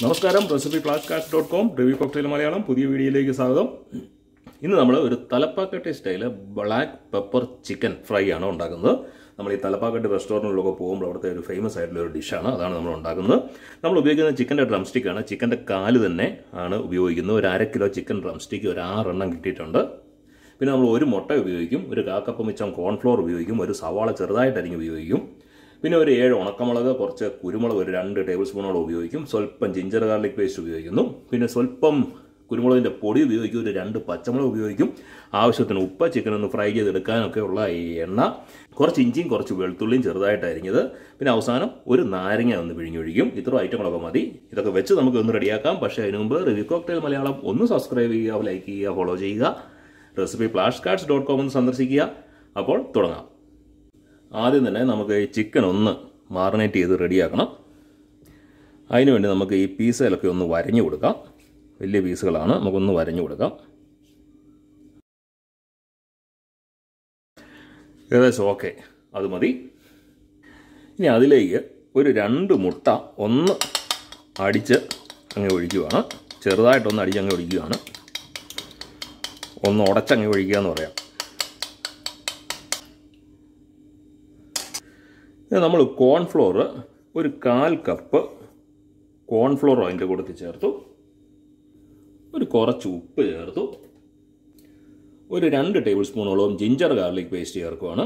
നമസ്കാരം recipe flash cards dot com review cocktail Malayalam പുതിയ വീഡിയോയിലേക്ക് സ്വാഗതം ഇന്ന് നമ്മൾ ഒരു Thalappakatti style black pepper chicken fry ആണ് ഉണ്ടാക്കുന്നത് നമ്മൾ ഈ തലപ്പാക്കട്ടി റെസ്റ്റോറൻറ്റിലൊക്കെ പോകുമ്പോൾ അവിടുത്തെ ഒരു ഫേമസ് ആയിട്ടുള്ള ഒരു ഡിഷാണ് അതാണ് നമ്മൾ ഉണ്ടാക്കുന്നത് നമ്മൾ ഉപയോഗിക്കുന്ന ചിക്കൻ്റെ ഡ്രം സ്റ്റിക്കാണ് ചിക്കൻ്റെ കാല് തന്നെ ആണ് ഉപയോഗിക്കുന്നത് ഒരു അര കിലോ ചിക്കൻ ഡ്രം സ്റ്റിക്ക് ഒരു ആറെണ്ണം കിട്ടിയിട്ടുണ്ട് പിന്നെ നമ്മൾ ഒരു മുട്ട ഉപയോഗിക്കും ഒരു കാക്കപ്പം മിച്ചം കോൺഫ്ലോർ ഉപയോഗിക്കും ഒരു സവാള ചെറുതായിട്ട് അരിഞ്ഞ് ഉപയോഗിക്കും പിന്നെ ഒരു ഏഴ് ഉണക്കമുളക് കുറച്ച് കുരുമുളക് ഒരു രണ്ട് ടേബിൾ സ്പൂണോളം ഉപയോഗിക്കും സ്വല്പം ജിഞ്ചർ ഗാർലിക് പേസ്റ്റ് ഉപയോഗിക്കുന്നു പിന്നെ സ്വല്പം കുരുമുളകിൻ്റെ പൊടി ഉപയോഗിക്കും ഒരു രണ്ട് പച്ചമുളക് ഉപയോഗിക്കും ആവശ്യത്തിന് ഉപ്പ് ചിക്കൻ ഒന്ന് ഫ്രൈ ചെയ്തെടുക്കാനൊക്കെ ഉള്ള ഈ എണ്ണ കുറച്ച് ഇഞ്ചിയും കുറച്ച് വെളുത്തുള്ളിയും ചെറുതായിട്ട് അരിഞ്ഞത് പിന്നെ അവസാനം ഒരു നാരങ്ങ ഒന്ന് പിഴിഞ്ഞൊഴിക്കും ഇത്ര ഐറ്റങ്ങളൊക്കെ മതി ഇതൊക്കെ വെച്ച് നമുക്ക് ഒന്ന് റെഡിയാക്കാം പക്ഷേ അതിന് മുമ്പ് റിവ്യൂ കോക്ടെയിൽ മലയാളം ഒന്ന് സബ്സ്ക്രൈബ് ചെയ്യുക ലൈക്ക് ചെയ്യുക ഫോളോ ചെയ്യുക recipe flash cards dot com ഒന്ന് സന്ദർശിക്കുക അപ്പോൾ തുടങ്ങാം ആദ്യം തന്നെ നമുക്ക് ഈ ചിക്കൻ ഒന്ന് മാറിനേറ്റ് ചെയ്ത് റെഡിയാക്കണം അതിനുവേണ്ടി നമുക്ക് ഈ പീസുകളൊക്കെ ഒന്ന് വരഞ്ഞു കൊടുക്കാം വലിയ പീസുകളാണ് നമുക്കൊന്ന് വരഞ്ഞു കൊടുക്കാം ഏകദേശം ഓക്കെ അത് മതി ഇനി അതിലേക്ക് ഒരു രണ്ട് മുട്ട ഒന്ന് അടിച്ച് അങ്ങ് ഒഴിക്കുകയാണ് ചെറുതായിട്ടൊന്ന് അടിച്ച് അങ്ങ് ഒഴിക്കുകയാണ് ഒന്ന് ഉടച്ചങ്ങ് ഒഴിക്കുക എന്ന് പറയാം നമ്മൾ കോൺഫ്ലോർ ഒരു കാൽ കപ്പ് കോൺഫ്ലോർ അതിൻ്റെ കൂട്ടത്തിൽ ചേർത്തു ഒരു കുറച്ച് ഉപ്പ് ചേർത്തു ഒരു രണ്ട് ടേബിൾ സ്പൂണോളം ജിഞ്ചർ ഗാർലിക് പേസ്റ്റ് ചേർക്കുവാണ്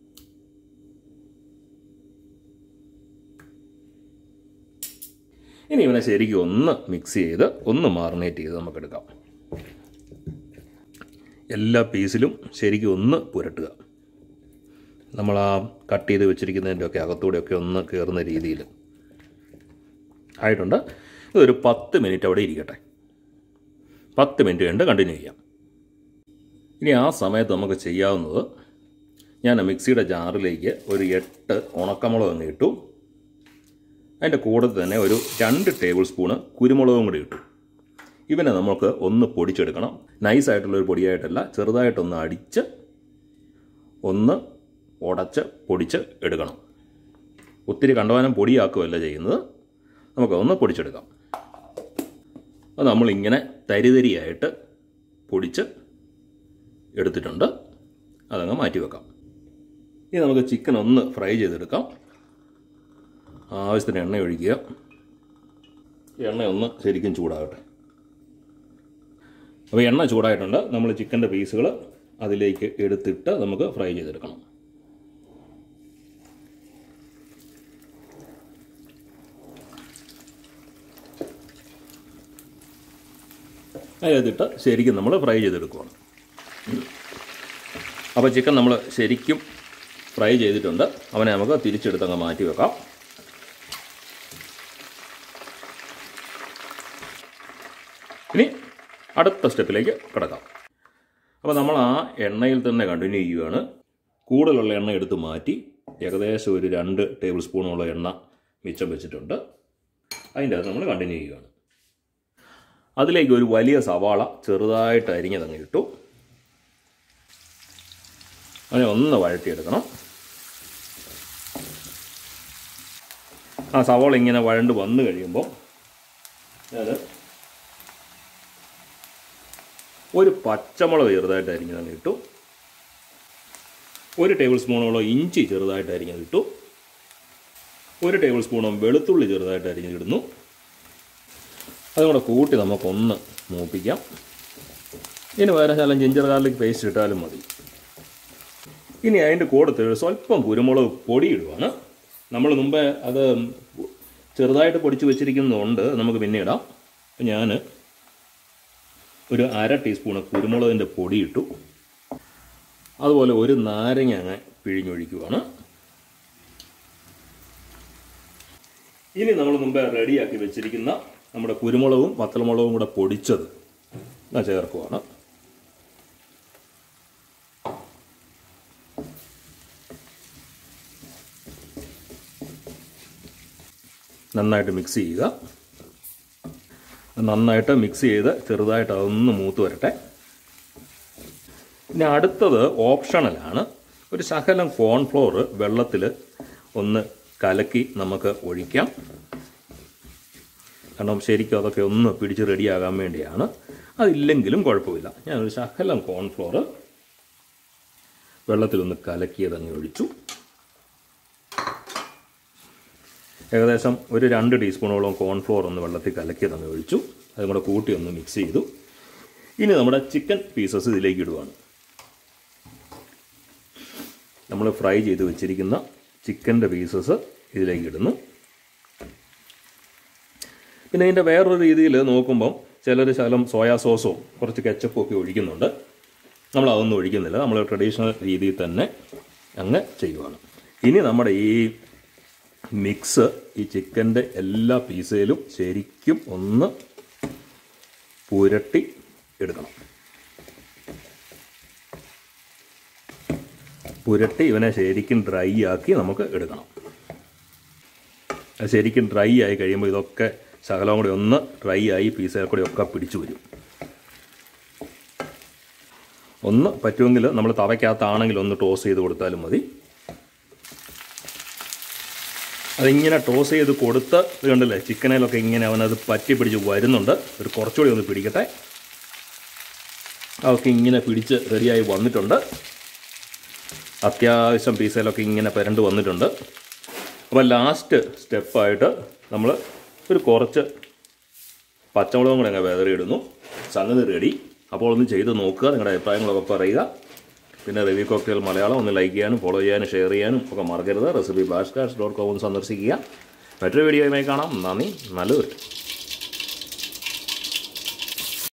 ഇനി ഇവനെ ശരിക്കും ഒന്ന് മിക്സ് ചെയ്ത് ഒന്ന് മാറിനേറ്റ് ചെയ്ത് നമുക്കെടുക്കാം എല്ലാ പീസിലും ശരിക്കും ഒന്ന് പുരട്ടുക നമ്മൾ ആ കട്ട് ചെയ്ത് വെച്ചിരിക്കുന്നതിൻ്റെ ഒക്കെ അകത്തൂടെയൊക്കെ ഒന്ന് കയറുന്ന രീതിയിൽ ആയിട്ടുണ്ട് ഇതൊരു പത്ത് മിനിറ്റ് അവിടെ ഇരിക്കട്ടെ പത്ത് മിനിറ്റ് കഴിഞ്ഞ് കണ്ടിന്യൂ ചെയ്യാം ഇനി ആ സമയത്ത് നമുക്ക് ചെയ്യാവുന്നത് ഞാൻ മിക്സിയുടെ ജാറിലേക്ക് ഒരു എട്ട് ഉണക്കമുളക് അങ്ങ് ഇട്ടു അതിൻ്റെ കൂടെ തന്നെ ഒരു രണ്ട് ടേബിൾ സ്പൂണ് കുരുമുളകും കൂടി ഇട്ടു ഇവനെ നമുക്ക് ഒന്ന് പൊടിച്ചെടുക്കണം നൈസായിട്ടുള്ളൊരു പൊടിയായിട്ടല്ല ചെറുതായിട്ടൊന്ന് അടിച്ച് ഒന്ന് ഉടച്ച് പൊടിച്ച് എടുക്കണം ഒത്തിരി കണ്ടവാനം പൊടിയാക്കുകയല്ല ചെയ്യുന്നത് നമുക്കതൊന്ന് പൊടിച്ചെടുക്കാം അത് നമ്മളിങ്ങനെ തരിതരിയായിട്ട് പൊടിച്ച് എടുത്തിട്ടുണ്ട് അതങ്ങ് മാറ്റി വെക്കാം ഇനി നമുക്ക് ചിക്കൻ ഒന്ന് ഫ്രൈ ചെയ്തെടുക്കാം ആവശ്യത്തിന് എണ്ണ ഒഴിക്കുക എണ്ണ ഒന്ന് ശരിക്കും ചൂടാകട്ടെ അപ്പോൾ എണ്ണ ചൂടായിട്ടുണ്ട് നമ്മൾ ചിക്കൻ്റെ പീസുകൾ അതിലേക്ക് എടുത്തിട്ട് നമുക്ക് ഫ്രൈ ചെയ്തെടുക്കണം അതിനകത്തിട്ട് ശരിക്കും നമ്മൾ ഫ്രൈ ചെയ്തെടുക്കുകയാണ് അപ്പോൾ ചിക്കൻ നമ്മൾ ശരിക്കും ഫ്രൈ ചെയ്തിട്ടുണ്ട് അവനെ നമുക്ക് തിരിച്ചെടുത്ത് അങ്ങ് മാറ്റി വെക്കാം ഇനി അടുത്ത സ്റ്റെപ്പിലേക്ക് കിടക്കാം അപ്പോൾ നമ്മൾ ആ എണ്ണയിൽ തന്നെ കണ്ടിന്യൂ ചെയ്യുകയാണ് കൂടുതലുള്ള എണ്ണ എടുത്ത് മാറ്റി ഏകദേശം ഒരു രണ്ട് ടേബിൾ സ്പൂണോളം എണ്ണ മിച്ചം വെച്ചിട്ടുണ്ട് അതിൻ്റെ അകത്ത് നമ്മൾ കണ്ടിന്യൂ ചെയ്യുകയാണ് അതിലേക്ക് ഒരു വലിയ സവാള ചെറുതായിട്ട് അരിഞ്ഞതങ്ങ് ഇട്ടു അതിനെ ഒന്ന് വഴറ്റിയെടുക്കണം ആ സവാള ഇങ്ങനെ വഴണ്ട് വന്നു കഴിയുമ്പോൾ അത് ഒരു പച്ചമുളക് ചെറുതായിട്ട് അരിഞ്ഞതങ്ങ് ഇട്ടു ഒരു ടേബിൾ സ്പൂണോളം ഇഞ്ചി ചെറുതായിട്ട് അരിഞ്ഞത് ഇട്ടു ഒരു ടേബിൾ സ്പൂണോളം വെളുത്തുള്ളി ചെറുതായിട്ട് അരിഞ്ഞിടുന്നു അതും കൂടെ കൂട്ടി നമുക്കൊന്ന് മൂപ്പിക്കാം ഇതിന് പകരം ശാലം ജിഞ്ചർ ഗാർലിക് പേസ്റ്റ് ഇട്ടാലും മതി ഇനി അതിൻ്റെ കൂടത്തിൽ സ്വല്പം കുരുമുളക് പൊടി ഇടുവാണ് നമ്മൾ മുമ്പേ അത് ചെറുതായിട്ട് പൊടിച്ച് വെച്ചിരിക്കുന്നതുകൊണ്ട് നമുക്ക് പിന്നെ ഇടാം ഞാൻ ഒരു അര ടീസ്പൂണ് കുരുമുളകിൻ്റെ പൊടി ഇട്ടു അതുപോലെ ഒരു നാരങ്ങ അങ്ങ് പിഴിഞ്ഞൊഴിക്കുവാണ് ഇനി നമ്മൾ മുമ്പേ റെഡിയാക്കി വെച്ചിരിക്കുന്ന നമ്മുടെ കുരുമുളകും വത്തൽമുളകും കൂടെ പൊടിച്ചത് ഞാൻ ചേർക്കുവാണ് നന്നായിട്ട് മിക്സ് ചെയ്യുക നന്നായിട്ട് മിക്സ് ചെയ്ത് ചെറുതായിട്ട് അതൊന്ന് മൂത്ത് വരട്ടെ ഇനി അടുത്തത് ഓപ്ഷണലാണ് ഒരു ശകലം കോൺഫ്ലോർ വെള്ളത്തിൽ ഒന്ന് കലക്കി നമുക്ക് ഒഴിക്കാം കാരണം ശരിക്കും അതൊക്കെ ഒന്ന് പിടിച്ച് റെഡിയാകാൻ വേണ്ടിയാണ് അതില്ലെങ്കിലും കുഴപ്പമില്ല ഞാനൊരു ശകലം കോൺഫ്ലോർ വെള്ളത്തിലൊന്ന് കലക്കിയതങ്ങ് ഒഴിച്ചു ഏകദേശം ഒരു രണ്ട് ടീസ്പൂണോളം കോൺഫ്ലോർ ഒന്ന് വെള്ളത്തിൽ കലക്കിയതങ്ങ് ഒഴിച്ചു അതും കൂടെ കൂട്ടി ഒന്ന് മിക്സ് ചെയ്തു ഇനി നമ്മുടെ ചിക്കൻ പീസസ് ഇതിലേക്ക് ഇടുവാണ് നമ്മൾ ഫ്രൈ ചെയ്ത് വെച്ചിരിക്കുന്ന ചിക്കൻ്റെ പീസസ് ഇതിലേക്ക് ഇടുന്നു പിന്നെ ഇതിൻ്റെ വേറൊരു രീതിയിൽ നോക്കുമ്പം ചിലർ ശകലം സോയാ സോസോ കുറച്ച് കെച്ചപ്പും ഒക്കെ ഒഴിക്കുന്നുണ്ട് നമ്മൾ അതൊന്നും ഒഴിക്കുന്നില്ല നമ്മൾ ട്രഡീഷണൽ രീതിയിൽ തന്നെ അങ്ങ് ചെയ്യുവാണ് ഇനി നമ്മുടെ ഈ മിക്സ് ഈ ചിക്കൻ്റെ എല്ലാ പീസയിലും ശരിക്കും ഒന്ന് പുരട്ടി എടുക്കണം പുരട്ടി ഇവനെ ശരിക്കും ഡ്രൈ ആക്കി നമുക്ക് എടുക്കണം അത് ശരിക്കും ഡ്രൈ ആയി കഴിയുമ്പോൾ ഇതൊക്കെ ശകലം കൂടി ഒന്ന് ഡ്രൈ ആയി പീസയിൽ കൂടി ഒക്കെ പിടിച്ചു വരും ഒന്ന് പറ്റുമെങ്കിൽ നമ്മൾ തവയ്ക്കകത്താണെങ്കിൽ ഒന്ന് ടോസ് ചെയ്ത് കൊടുത്താലും മതി അതിങ്ങനെ ടോസ് ചെയ്ത് കൊടുത്ത് ഇത് കണ്ടില്ലേ ചിക്കനിലൊക്കെ ഇങ്ങനെ അവനത് പറ്റി പിടിച്ച് വരുന്നുണ്ട് ഒരു കുറച്ചുകൂടി ഒന്ന് പിടിക്കട്ടെ അതൊക്കെ ഇങ്ങനെ പിടിച്ച് റെഡിയായി വന്നിട്ടുണ്ട് അത്യാവശ്യം പീസയിലൊക്കെ ഇങ്ങനെ പുരണ്ട് വന്നിട്ടുണ്ട് അപ്പോൾ ലാസ്റ്റ് സ്റ്റെപ്പായിട്ട് നമ്മൾ ഒരു കുറച്ച് പച്ചമുളകും കൂടെ അങ്ങ് വെതറിയിടുന്നു സംഗതി റെഡി അപ്പോൾ ഒന്ന് ചെയ്ത് നോക്കുക നിങ്ങളുടെ അഭിപ്രായങ്ങളൊക്കെ പറയുക പിന്നെ റിവ്യൂ കോക്ടെയിൽ മലയാളം ഒന്ന് ലൈക്ക് ചെയ്യാനും ഫോളോ ചെയ്യാനും ഷെയർ ചെയ്യാനും ഒക്കെ മറക്കരുത് recipe flash cards dot com സന്ദർശിക്കുക മറ്റൊരു വീഡിയോയുമായി കാണാം നന്ദി നല്ലൊരു